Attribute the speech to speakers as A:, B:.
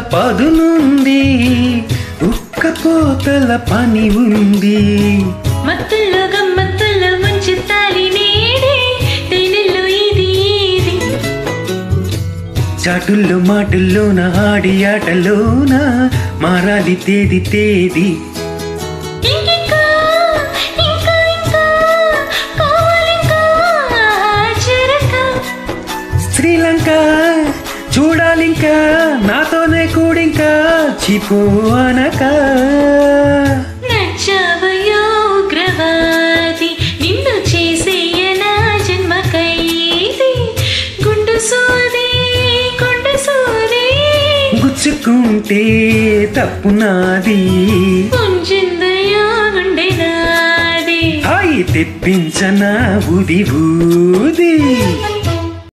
A: పదునుంది ఉక్కపోతల పని ఉంది
B: మత్తుల్లో గమ్మత్తుల్లో ముంచుతాలి నేడే తేనెల్లో ఇది ఇది
A: చాటుల్లో మాటుల్లోన ఆడి ఆటలోన మారాలి తేది తేది
B: ఇంకింకా, ఇంకా ఇంకా, కావాలింకా, చెరక.
A: శ్రీలంక చూడాలింకా నాతోనే కూడింకా చిపో అనక
B: నచ్చావయ్యో ఉగ్రవాది, నిన్ను చేసేయనా జన్మ ఖైదీ. గుండు సూది, గుండు సూది,
A: గుచ్చుకుంటే తప్పు నాది
B: పుంజిందయ్యో గుండె నాది
A: హాయి తెప్పించనా ఊది ఊది